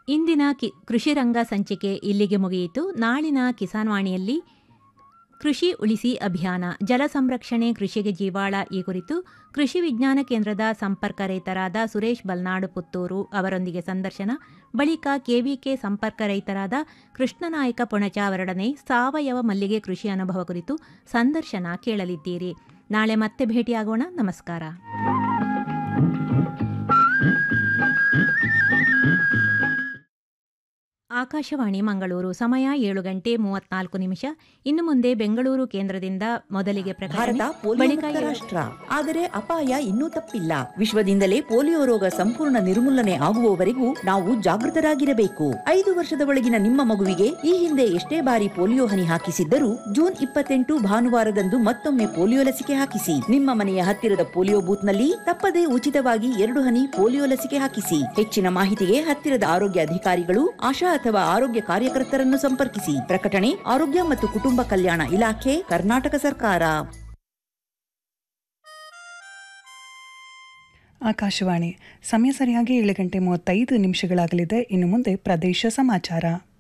ಇಂದಿನ ಕಿ ಕೃಷಿ ರಂಗ ಸಂಚಿಕೆ ಇಲ್ಲಿಗೆ ಮುಗಿಯಿತು ನಾಳಿನ ಕಿಸಾನ್ ವಾಣಿಯಲ್ಲಿ ಕೃಷಿ ಉಳಿಸಿ ಅಭಿಯಾನ ಜಲ ಸಂರಕ್ಷಣೆ ಕೃಷಿಗೆ ಜೀವಾಳ ಈ ಕುರಿತು ಕೃಷಿ ವಿಜ್ಞಾನ ಕೇಂದ್ರದ ಸಂಪರ್ಕ ರೈತರಾದ ಸುರೇಶ್ ಬಲ್ನಾಡು ಪುತ್ತೂರು ಅವರೊಂದಿಗೆ ಸಂದರ್ಶನ ಬಳಿಕ ಕೆವಿಕೆ ಸಂಪರ್ಕ ರೈತರಾದ ಕೃಷ್ಣನಾಯಕ ಪೊಣಚ ಅವರೊಡನೆ ಸಾವಯವ ಮಲ್ಲಿಗೆ ಕೃಷಿ ಅನುಭವ ಕುರಿತು ಸಂದರ್ಶನ ಕೇಳಲಿದ್ದೀರಿ ನಾಳೆ ಮತ್ತೆ ಭೇಟಿಯಾಗೋಣ ನಮಸ್ಕಾರ ಆಕಾಶವಾಣಿ ಮಂಗಳೂರು ಸಮಯ ಏಳು ಗಂಟೆ ಮೂವತ್ನಾಲ್ಕು ನಿಮಿಷ ಇನ್ನು ಮುಂದೆ ಬೆಂಗಳೂರು ಕೇಂದ್ರದಿಂದ ಮೊದಲಿಗೆ ಪ್ರಕಟಣೆ ಭಾರತ ಪೋಲಿಯೋ ಬಳಿಕ ಮುಕ್ತ ಏಳು- ರಾಷ್ಟ್ರ ಆದರೆ ಅಪಾಯ ಇನ್ನೂ ತಪ್ಪಿಲ್ಲ ವಿಶ್ವದಿಂದಲೇ ಪೋಲಿಯೋ ರೋಗ ಸಂಪೂರ್ಣ ನಿರ್ಮೂಲನೆ ಆಗುವವರೆಗೂ ನಾವು ಜಾಗೃತರಾಗಿರಬೇಕು ಐದು ವರ್ಷದ ಒಳಗಿನ ನಿಮ್ಮ ಮಗುವಿಗೆ ಈ ಹಿಂದೆ ಎಷ್ಟೇ ಬಾರಿ ಪೋಲಿಯೋ ಹನಿ ಹಾಕಿಸಿದ್ದರೂ ಜೂನ್ ಇಪ್ಪತ್ತೆಂಟು ಭಾನುವಾರದಂದು ಮತ್ತೊಮ್ಮೆ ಪೋಲಿಯೋ ಲಸಿಕೆ ಹಾಕಿಸಿ ನಿಮ್ಮ ಮನೆಯ ಹತ್ತಿರದ ಪೋಲಿಯೋ ಬೂತ್ನಲ್ಲಿ ತಪ್ಪದೇ ಉಚಿತವಾಗಿ ಎರಡು ಹನಿ ಪೋಲಿಯೋ ಲಸಿಕೆ ಹಾಕಿಸಿ ಹೆಚ್ಚಿನ ಮಾಹಿತಿಗೆ ಹತ್ತಿರದ ಆರೋಗ್ಯ ಅಧಿಕಾರಿಗಳು ಆಶಾ ಅಥವಾ ಆರೋಗ್ಯ ಕಾರ್ಯಕರ್ತರನ್ನು ಸಂಪರ್ಕಿಸಿ ಪ್ರಕಟಣೆ ಆರೋಗ್ಯ ಮತ್ತು ಕುಟುಂಬ ಕಲ್ಯಾಣ ಇಲಾಖೆ ಕರ್ನಾಟಕ ಸರ್ಕಾರ ಆಕಾಶವಾಣಿ ಸಮಯ ಸರಿಯಾಗಿ ಏಳು ಗಂಟೆ ಮೂವತ್ತೈದು ನಿಮಿಷಗಳಾಗಲಿದೆ ಇನ್ನು ಮುಂದೆ ಪ್ರದೇಶ ಸಮಾಚಾರ